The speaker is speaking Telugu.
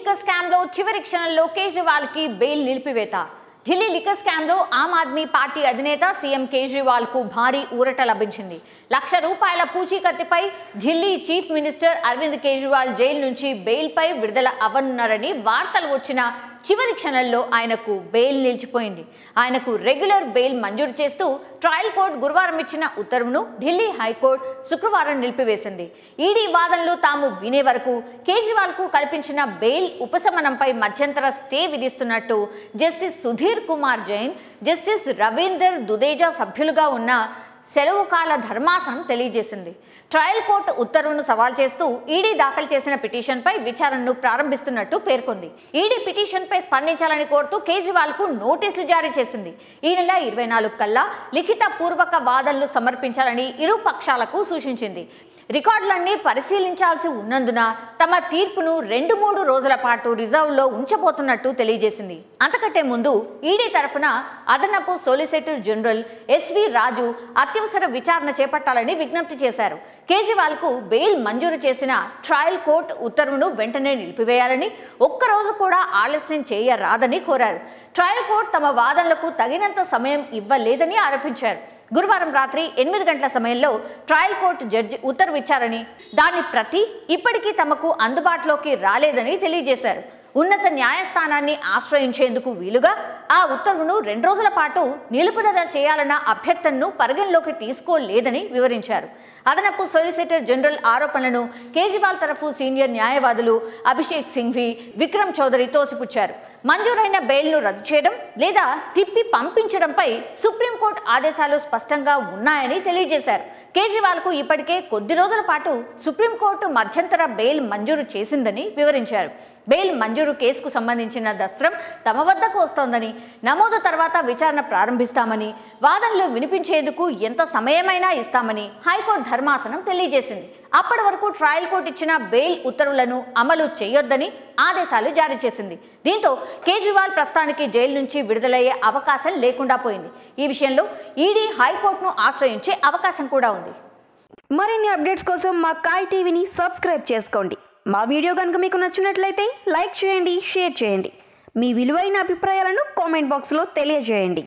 లిక్కర్ స్కామ్ లో చివరి క్షణంలో కేజ్రీవాల్ కి బెయిల్ నిలిపివేత ఢిల్లీ లిక్కర్ స్కామ్ లో ఆమ్ ఆద్మీ పార్టీ అధినేత సీఎం కేజ్రీవాల్ కు భారీ ఊరట లభించింది లక్ష రూపాయల పూచీకత్తిపై Delhi chief minister Arvind Kejriwal jail నుంచి బెయిల్ పై విడుదల అవ్వనున్నారని వార్తలు వచ్చిన చివరి క్షణంలో ఆయనకు బెయిల్ నిలిచిపోయింది ఆయనకు రెగ్యులర్ బెయిల్ మంజూరు చేస్తూ ట్రయల్ కోర్టు గురువారం ఇచ్చిన ఉత్తర్వును ఢిల్లీ హైకోర్టు శుక్రవారం నిలిపివేసింది ఈడీ వాదనలు తాము వినే వరకు కేజ్రీవాల్కు కల్పించిన బెయిల్ ఉపశమనంపై మధ్యంతర స్టే విధిస్తున్నట్టు జస్టిస్ సుధీర్ కుమార్ జైన్ జస్టిస్ రవీందర్ దుదేజా సభ్యులుగా ఉన్న సెలవు కాల ధర్మాసనం తెలియజేసింది ట్రయల్ కోర్టు ఉత్తర్వును సవాల్ చేస్తూ ఈడీ దాఖలు చేసిన పిటిషన్పై విచారణను ప్రారంభిస్తున్నట్టు పేర్కొంది ఈడీ పిటిషన్పై స్పందించాలని కోరుతూ కేజ్రీవాల్ కు నోటీసులు జారీ చేసింది ఈ నెల ఇరవై నాలుగు కల్లా లిఖిత పూర్వక వాదనలు సమర్పించాలని ఇరు పక్షాలకు సూచించింది రికార్డులన్నీ పరిశీలించాల్సి ఉన్నందున తమ తీర్పును రెండు మూడు రోజుల పాటు రిజర్వ్లో ఉంచబోతున్నట్టు తెలియజేసింది అంతకంటే ముందు ఈడీ తరఫున అదనపు సోలిసిటర్ జనరల్ ఎస్వి రాజు అత్యవసర విచారణ చేపట్టాలని విజ్ఞప్తి చేశారు కేజ్రీవాల్ కు బెయిల్ మంజూరు చేసిన ట్రయల్ కోర్టు ఉత్తర్వును వెంటనే నిలిపివేయాలని ఒక్కరోజు కూడా ఆలస్యం చేయరాదని కోరారు ట్రయల్ కోర్టు తమ వాదనలకు తగినంత సమయం ఇవ్వలేదని ఆరోపించారు గురువారం రాత్రి ఎనిమిది గంటల సమయంలో ట్రయల్ కోర్టు జడ్జి ఉత్తర్వు ఇచ్చారని దాని ప్రతి ఇప్పటికీ తమకు అందుబాటులోకి రాలేదని తెలియజేశారు ఉన్నత న్యాయస్థానాన్ని ఆశ్రయించేందుకు వీలుగా ఆ ఉత్తర్వును రెండు రోజుల పాటు నిలుపుదల చేయాలన్న అభ్యర్థనను పరిగణలోకి తీసుకోలేదని వివరించారు అదనపు సొలిసిటర్ జనరల్ ఆరోపణలను కేజ్రీవాల్ తరఫు సీనియర్ న్యాయవాదులు అభిషేక్ సింఘ్వి విక్రమ్ చౌదరి తోసిపుచ్చారు మంజూరైన బెయిల్ను రద్దు చేయడం లేదా తిప్పి పంపించడంపై సుప్రీంకోర్టు ఆదేశాలు స్పష్టంగా ఉన్నాయని తెలియజేశారు కేజ్రీవాల్కు ఇప్పటికే కొద్ది రోజుల పాటు సుప్రీంకోర్టు మధ్యంతర బెయిల్ మంజూరు చేసిందని వివరించారు బెయిల్ మంజూరు కేసుకు సంబంధించిన దస్త్రం తమ వద్దకు వస్తోందని నమోదు తర్వాత విచారణ ప్రారంభిస్తామని వాదనలు వినిపించేందుకు ఎంత సమయమైనా ఇస్తామని హైకోర్టు ధర్మాసనం తెలియజేసింది అప్పటి వరకు ట్రయల్ కోర్టు ఇచ్చిన బెయిల్ ఉత్తర్వులను అమలు చేయొద్దని ఆదేశాలు జారీ చేసింది దీంతో కేజ్రీవాల్ ప్రస్తుతానికి జైలు నుంచి విడుదలయ్యే అవకాశం లేకుండా పోయింది ఈ విషయంలో ఈడీ హైకోర్టును ఆశ్రయించే అవకాశం కూడా ఉంది మరిన్ని అప్డేట్స్ కోసం మా కాయ్ టీవీని సబ్స్క్రైబ్ చేసుకోండి మా వీడియో కనుక మీకు నచ్చినట్లయితే లైక్ చేయండి షేర్ చేయండి మీ విలువైన అభిప్రాయాలను కామెంట్ బాక్స్లో తెలియజేయండి